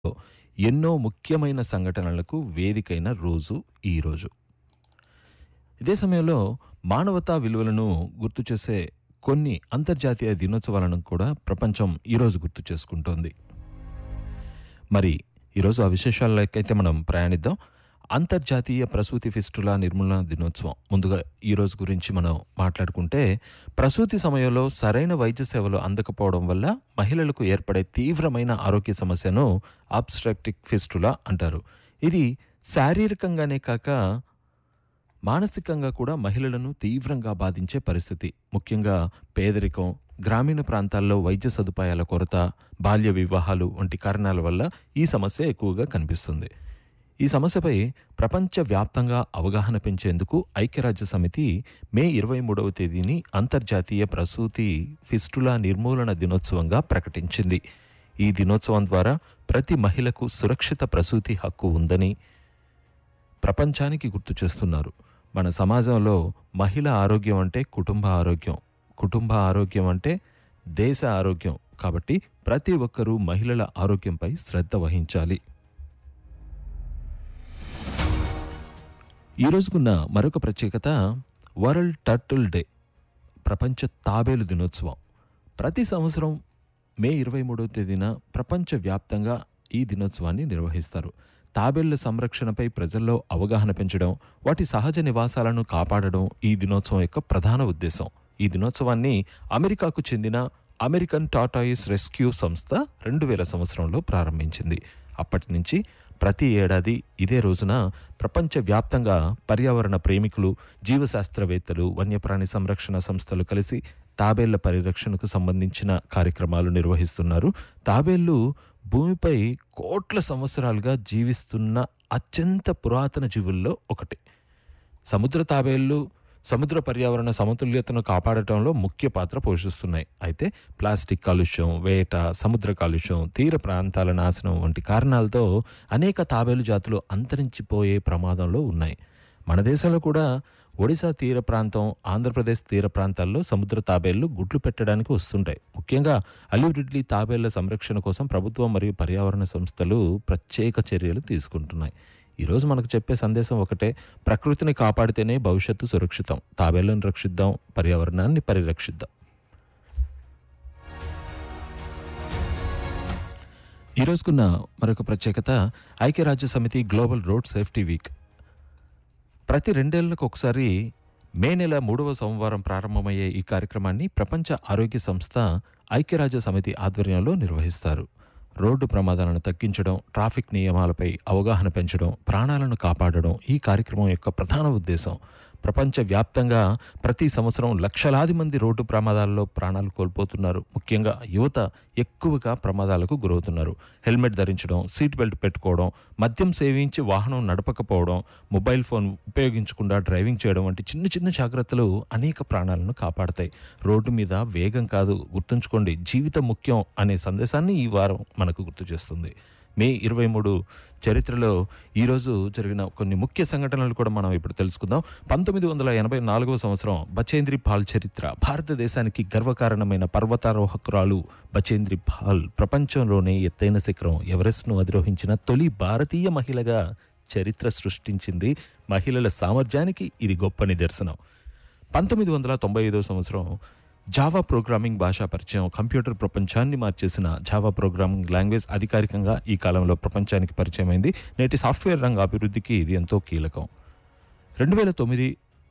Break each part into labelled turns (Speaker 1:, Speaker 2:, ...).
Speaker 1: ఎన్నో ముఖ్యమైన సంఘటనలకు వేదికైన రోజు ఈరోజు ఇదే సమయంలో మానవతా విలువలను గుర్తు చేసే కొన్ని అంతర్జాతీయ దినోత్సవాలను కూడా ప్రపంచం ఈరోజు గుర్తు చేసుకుంటోంది మరి ఈరోజు ఆ విశేషాలకైతే మనం ప్రయాణిద్దాం అంతర్జాతీయ ప్రసూతి ఫిస్టులా నిర్మూలన దినోత్సవం ముందుగా ఈ రోజు గురించి మనం మాట్లాడుకుంటే ప్రసూతి సమయంలో సరైన వైద్య సేవలు అందకపోవడం వల్ల మహిళలకు ఏర్పడే తీవ్రమైన ఆరోగ్య సమస్యను అబ్స్ట్రక్టిక్ ఫిస్టులా అంటారు ఇది శారీరకంగానే కాక మానసికంగా కూడా మహిళలను తీవ్రంగా బాధించే పరిస్థితి ముఖ్యంగా పేదరికం గ్రామీణ ప్రాంతాల్లో వైద్య సదుపాయాల కొరత బాల్య వివాహాలు వంటి కారణాల వల్ల ఈ సమస్య ఎక్కువగా కనిపిస్తుంది ఈ సమస్యపై ప్రపంచవ్యాప్తంగా అవగాహన పెంచేందుకు ఐక్యరాజ్య సమితి మే ఇరవై మూడవ తేదీని అంతర్జాతీయ ప్రసూతి ఫిస్టులా నిర్మూలన దినోత్సవంగా ప్రకటించింది ఈ దినోత్సవం ద్వారా ప్రతి మహిళకు సురక్షిత ప్రసూతి హక్కు ఉందని ప్రపంచానికి గుర్తు చేస్తున్నారు మన సమాజంలో మహిళ ఆరోగ్యం అంటే కుటుంబ ఆరోగ్యం కుటుంబ ఆరోగ్యం అంటే దేశ ఆరోగ్యం కాబట్టి ప్రతి ఒక్కరూ మహిళల ఆరోగ్యంపై శ్రద్ధ వహించాలి ఈ రోజుకున్న మరొక ప్రత్యేకత వరల్డ్ టర్టిల్ డే ప్రపంచ తాబేలు దినోత్సవం ప్రతి సంవత్సరం మే ఇరవై మూడవ తేదీన ప్రపంచవ్యాప్తంగా ఈ దినోత్సవాన్ని నిర్వహిస్తారు తాబేళ్ల సంరక్షణపై ప్రజల్లో అవగాహన పెంచడం వాటి సహజ నివాసాలను కాపాడడం ఈ దినోత్సవం యొక్క ప్రధాన ఉద్దేశం ఈ దినోత్సవాన్ని అమెరికాకు చెందిన అమెరికన్ టాటాయిస్ రెస్క్యూ సంస్థ రెండు వేల సంవత్సరంలో ప్రారంభించింది అప్పటి నుంచి ప్రతి ఏడాది ఇదే రోజున ప్రపంచవ్యాప్తంగా పర్యావరణ ప్రేమికులు జీవశాస్త్రవేత్తలు వన్యప్రాణి సంరక్షణ సంస్థలు కలిసి తాబేళ్ల పరిరక్షణకు సంబంధించిన కార్యక్రమాలు నిర్వహిస్తున్నారు తాబేళ్లు భూమిపై కోట్ల సంవత్సరాలుగా జీవిస్తున్న అత్యంత పురాతన జీవుల్లో ఒకటి సముద్ర తాబేళ్లు సముద్ర పర్యావరణ సమతుల్యతను కాపాడటంలో ముఖ్య పాత్ర పోషిస్తున్నాయి అయితే ప్లాస్టిక్ కాలుష్యం వేట సముద్ర కాలుష్యం తీర ప్రాంతాల నాశనం వంటి కారణాలతో అనేక తాబేలు జాతులు అంతరించిపోయే ప్రమాదంలో ఉన్నాయి మన దేశంలో కూడా ఒడిశా తీర ప్రాంతం ఆంధ్రప్రదేశ్ తీర ప్రాంతాల్లో సముద్ర తాబేళ్లు గుడ్లు పెట్టడానికి వస్తుంటాయి ముఖ్యంగా అలివ్ తాబేళ్ల సంరక్షణ కోసం ప్రభుత్వం మరియు పర్యావరణ సంస్థలు ప్రత్యేక చర్యలు తీసుకుంటున్నాయి ఈరోజు మనకు చెప్పే సందేశం ఒకటే ప్రకృతిని కాపాడితేనే భవిష్యత్తు సురక్షితం తాబేళ్లను రక్షిద్దాం పర్యావరణాన్ని పరిరక్షిద్దాం ఈ రోజుకున్న మరొక ప్రత్యేకత ఐక్యరాజ్య సమితి గ్లోబల్ రోడ్ సేఫ్టీ వీక్ ప్రతి రెండేళ్లకు ఒకసారి మే నెల మూడవ సోమవారం ప్రారంభమయ్యే ఈ కార్యక్రమాన్ని ప్రపంచ ఆరోగ్య సంస్థ ఐక్యరాజ్య సమితి ఆధ్వర్యంలో నిర్వహిస్తారు రోడ్డు ప్రమాదాలను తగ్గించడం ట్రాఫిక్ నియమాలపై అవగాహన పెంచడం ప్రాణాలను కాపాడడం ఈ కార్యక్రమం యొక్క ప్రధాన ఉద్దేశం ప్రపంచవ్యాప్తంగా ప్రతి సంవత్సరం లక్షలాది మంది రోడ్డు ప్రమాదాల్లో ప్రాణాలు కోల్పోతున్నారు ముఖ్యంగా యువత ఎక్కువగా ప్రమాదాలకు గురవుతున్నారు హెల్మెట్ ధరించడం సీట్ బెల్ట్ పెట్టుకోవడం మద్యం సేవించి వాహనం నడపకపోవడం మొబైల్ ఫోన్ ఉపయోగించకుండా డ్రైవింగ్ చేయడం వంటి చిన్న చిన్న జాగ్రత్తలు అనేక ప్రాణాలను కాపాడతాయి రోడ్డు మీద వేగం కాదు గుర్తుంచుకోండి జీవితం ముఖ్యం అనే సందేశాన్ని ఈ వారం మనకు గుర్తు చేస్తుంది మే ఇరవై మూడు చరిత్రలో ఈరోజు జరిగిన కొన్ని ముఖ్య సంఘటనలు కూడా మనం ఇప్పుడు తెలుసుకుందాం పంతొమ్మిది వందల ఎనభై నాలుగవ సంవత్సరం బచేంద్రి పాల్ చరిత్ర భారతదేశానికి గర్వకారణమైన పర్వతారోహకురాలు బచేంద్రి పాల్ ప్రపంచంలోనే ఎత్తైన శిఖరం ఎవరెస్ట్ను అధిరోహించిన తొలి భారతీయ మహిళగా చరిత్ర సృష్టించింది మహిళల సామర్థ్యానికి ఇది గొప్ప నిదర్శనం పంతొమ్మిది వందల తొంభై ఐదవ సంవత్సరం జావా ప్రోగ్రామింగ్ భాషా పరిచయం కంప్యూటర్ ప్రపంచాన్ని మార్చేసిన జావా ప్రోగ్రామింగ్ లాంగ్వేజ్ అధికారికంగా ఈ కాలంలో ప్రపంచానికి పరిచయం అయింది నేటి సాఫ్ట్వేర్ రంగ అభివృద్ధికి ఇది ఎంతో కీలకం రెండు వేల తొమ్మిది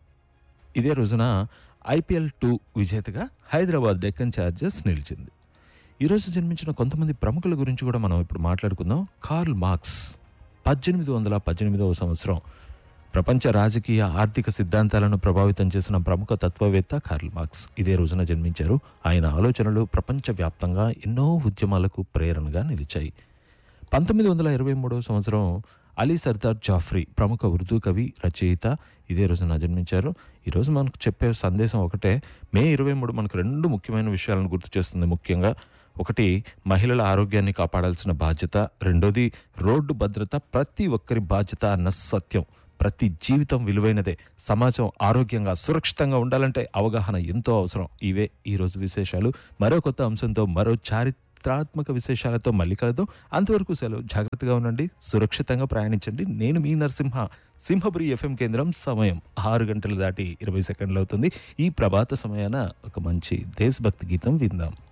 Speaker 1: ఇదే రోజున ఐపీఎల్ టూ విజేతగా హైదరాబాద్ డెక్కన్ ఛార్జర్స్ నిలిచింది ఈరోజు జన్మించిన కొంతమంది ప్రముఖుల గురించి కూడా మనం ఇప్పుడు మాట్లాడుకుందాం కార్ల్ మార్క్స్ పద్దెనిమిది వందల పద్దెనిమిదవ సంవత్సరం ప్రపంచ రాజకీయ ఆర్థిక సిద్ధాంతాలను ప్రభావితం చేసిన ప్రముఖ తత్వవేత్త కార్ల్ మార్క్స్ ఇదే రోజున జన్మించారు ఆయన ఆలోచనలు ప్రపంచవ్యాప్తంగా ఎన్నో ఉద్యమాలకు ప్రేరణగా నిలిచాయి పంతొమ్మిది వందల ఇరవై మూడవ సంవత్సరం అలీ సర్దార్ జాఫ్రీ ప్రముఖ ఉర్దూ కవి రచయిత ఇదే రోజున జన్మించారు ఈరోజు మనకు చెప్పే సందేశం ఒకటే మే ఇరవై మూడు మనకు రెండు ముఖ్యమైన విషయాలను గుర్తు చేస్తుంది ముఖ్యంగా ఒకటి మహిళల ఆరోగ్యాన్ని కాపాడాల్సిన బాధ్యత రెండోది రోడ్డు భద్రత ప్రతి ఒక్కరి బాధ్యత అన్న సత్యం ప్రతి జీవితం విలువైనదే సమాజం ఆరోగ్యంగా సురక్షితంగా ఉండాలంటే అవగాహన ఎంతో అవసరం ఇవే ఈరోజు విశేషాలు మరో కొత్త అంశంతో మరో చారిత్ర చారిత్రాత్మక విశేషాలతో మళ్ళీ కలదాం అంతవరకు సెలవు జాగ్రత్తగా ఉండండి సురక్షితంగా ప్రయాణించండి నేను మీ నరసింహ సింహపురి ఎఫ్ఎం కేంద్రం సమయం ఆరు గంటలు దాటి ఇరవై సెకండ్లు అవుతుంది ఈ ప్రభాత సమయాన ఒక మంచి దేశభక్తి గీతం విందాం